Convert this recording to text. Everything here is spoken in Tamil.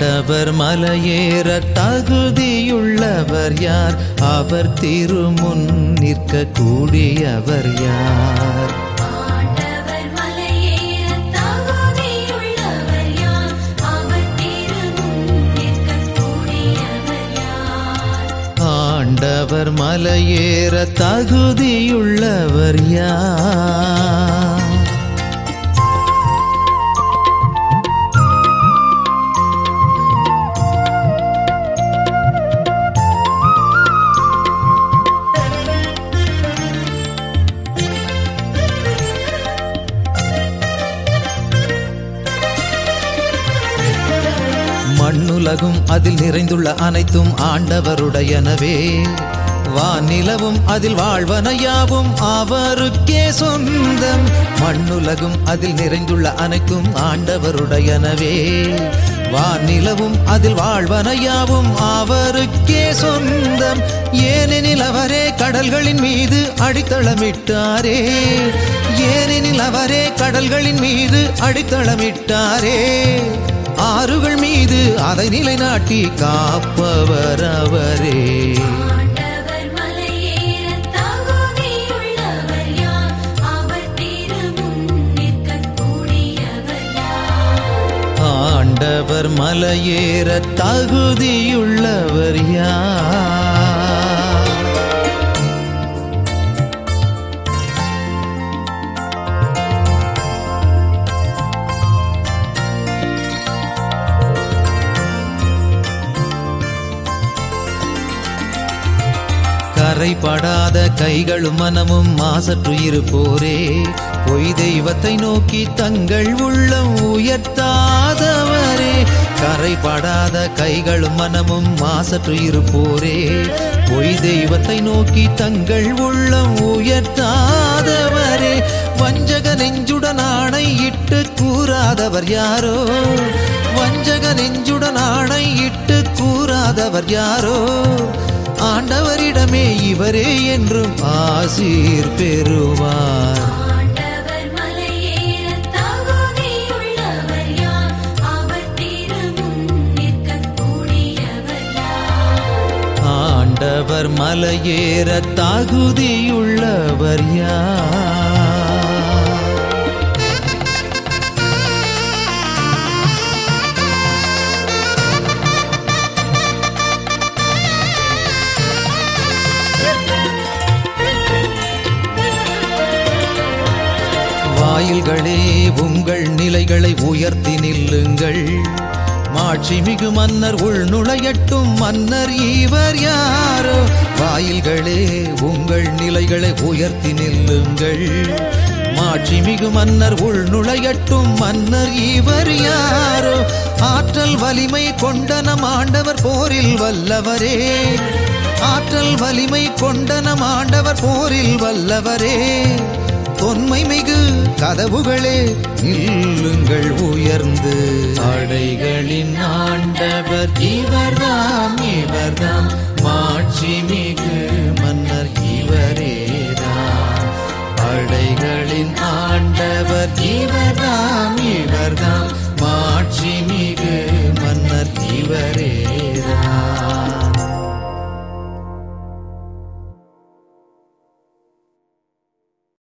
ஆண்டவர் மலையேற தகுதியுள்ளவர் யார் அவர் திருமுன் நிற்க கூடியவர் யார் ஆண்டவர் மலையேற தகுதியுள்ளவர் யார் அவர் திருமுன் நிற்கக்கூடியவர் யார் ஆண்டவர் மலையேற தகுதியுள்ளவர் யார் மண்ணுலகும் அதில் நிறைந்துள்ள அனைத்தும் ஆண்டவருடையனவே வானிலவும் அதில் வாழ்வனையாவும் அவருக்கே சொந்தம் மண்ணுலகும் அதில் நிறைந்துள்ள அனைத்தும் ஆண்டவருடையனவே வானிலவும் அதில் வாழ்வனையாவும் அவருக்கே சொந்தம் ஏனெனில் அவரே கடல்களின் மீது அடித்தளமிட்டாரே ஏனெனில் அவரே கடல்களின் மீது அடித்தளமிட்டாரே ஆறுகள் மீது அதை நிலைநாட்டி காப்பவர் அவரே ஆண்டவர் மலையேற தகுதியுள்ளவர் யார் அவர் திருமுன் நிற்கக்கூடியவர் யார் ஆண்டவர் மலையேற தகுதியுள்ளவர் யார் கரைபடாத கைகளும் மனமும் மாசற்று இருப்போரே பொய் தெய்வத்தை நோக்கி தங்கள் உள்ளம் உயர்த்தாதவரே கரைபடாத கைகளும் மனமும் மாசற்று இருப்போரே பொய் தெய்வத்தை நோக்கி தங்கள் உள்ளம் உயர்த்தாதவரே வஞ்சக நெஞ்சுடன் ஆணை இட்டு கூறாதவர் யாரோ வஞ்சக நெஞ்சுடன் ஆணை இட்டு கூறாதவர் யாரோ ஆண்டவரிடமே இவரே என்றும் ஆசீர் பெறுவார் ஆண்டவர் மலையேற தகுதியுள்ளவர் யார் அவர் திருமுன் நிற்கக்கூடியவர் யார் ஆண்டவர் மலையேற தகுதியுள்ளவர் யார் வாயில்களே உங்கள் நிலைகளை உயர்த்தி நில்லுங்கள் மாட்சிமிகு மன்னர் உள் நுழையட்டும் மன்னர் இவர் யாரோ வாயில்களே உங்கள் நிலைகளை உயர்த்தி நில்லுங்கள் மாட்சிமிகு மன்னர் உள் நுழையட்டும் மன்னர் இவர் யாரோ ஆற்றல் வலிமை கொண்ட நம் ஆண்டவர் போரில் வல்லவரே ஆற்றல் வலிமை கொண்ட நம் ஆண்டவர் போரில் வல்லவரே தொன்மை மிகு கதவுகளே நில்லுங்கள் உயர்ந்து அடைகளின் ஆண்டவர் இவர்தாம் இவர்தாம் மாட்சி மிகு மன்னர் இவரேதான் அடைகளின் ஆண்டவர் இவர்தாம் இவர்தாம் மாட்சி மிகு மன்னர் இவரே